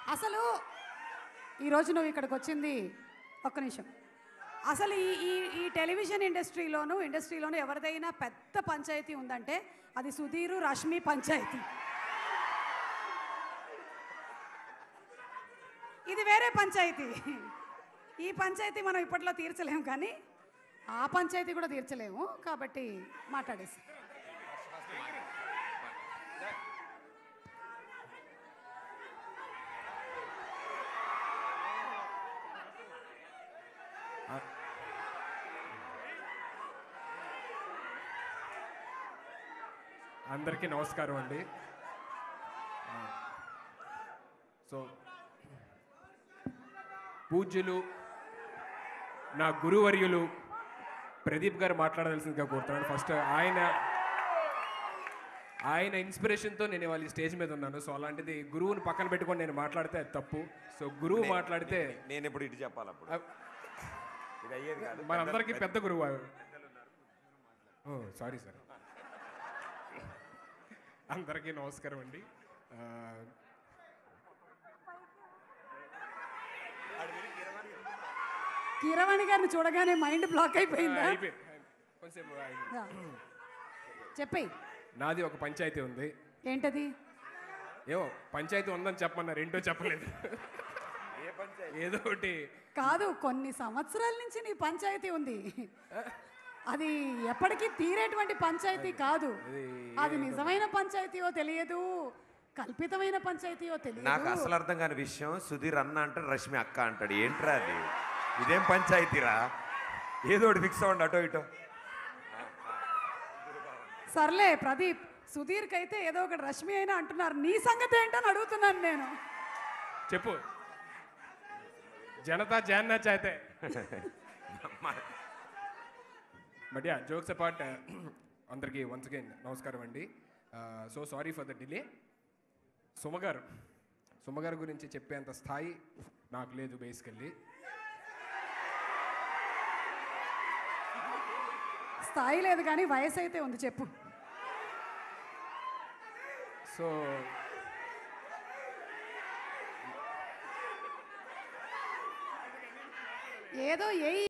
అసలు ఈరోజు నువ్వు ఇక్కడికి వచ్చింది ఒక్క నిమిషం అసలు ఈ ఈ ఈ టెలివిజన్ ఇండస్ట్రీలోను ఇండస్ట్రీలోను ఎవరిదైనా పెద్ద పంచాయతీ ఉందంటే అది సుధీరు రష్మి పంచాయతీ ఇది వేరే పంచాయతీ ఈ పంచాయతీ మనం ఇప్పట్లో తీర్చలేము కానీ ఆ పంచాయతీ కూడా తీర్చలేము కాబట్టి మాట్లాడేసి అందరికీ నమస్కారం అండి సో పూజ్యులు నా గురువర్యులు ప్రదీప్ గారు మాట్లాడవలసిందిగా కోరుతున్నాను ఫస్ట్ ఆయన ఆయన ఇన్స్పిరేషన్తో నేను ఇవాళ ఈ స్టేజ్ మీద ఉన్నాను సో అలాంటిది గురువుని పక్కన పెట్టుకొని నేను మాట్లాడితే అది తప్పు సో గురువు మాట్లాడితే నేను ఇప్పుడు ఇటు చెప్పాలి అప్పుడు అ- ఇది అయ్యేది కాదు మనందరికీ పెద్ద గురువు ఓ సారీ సార్ అందరికీ నమస్కారం అండి ఆ, కీరవాణి గారిని చూడగానే మైండ్ బ్లాక్ అయిపోయిందా అయిపోయింది కొంచెంసేపు ఆగి. చెప్పేయి నాది ఒక పంచాయతీ ఉంది ఏంటది ఏమో పంచాయతీ ఉందని చెప్పమన్నారు ఏంటో చెప్పలేదు ఏ పంచాయతీ ఏదో ఒకటి కాదు కొన్ని సంవత్సరాల నుంచి నీ పంచాయతీ ఉంది అది ఎప్పటికీ తీరేటువంటి పంచాయతీ కాదు అది నిజమైన పంచాయతీయో తెలియదు కల్పితమైన పంచాయతీయో నాకు తెలియదు అసలు అర్థం కాని విషయం సుధీర్ అన్న అంటాడు రష్మి అక్క అంటాడు ఏంట్రా అది ఇదేం పంచాయతీరా ఏదో ఒకటి ఫిక్స్ అవ్వండి అటో ఇటో సర్లే ప్రదీప్ సుధీర్కి అయితే ఏదో ఒకటి రష్మి అయినా అంటున్నారు నీ సంగతి ఏంటని అడుగుతున్నాను నేను చెప్పు జనతా జాన్నా చాతే బట్ యా జోక్స్ అపార్ట్ అందరికీ వన్స్ అగైన్ నమస్కారం అండి so sorry for the delay సుమగారు సుమగారు గురించి చెప్పేంత స్థాయి నాకు లేదు బేసికల్లీ స్థాయి లేదు కానీ వయసు అయితే ఉంది చెప్పు సో ఏదో ఏ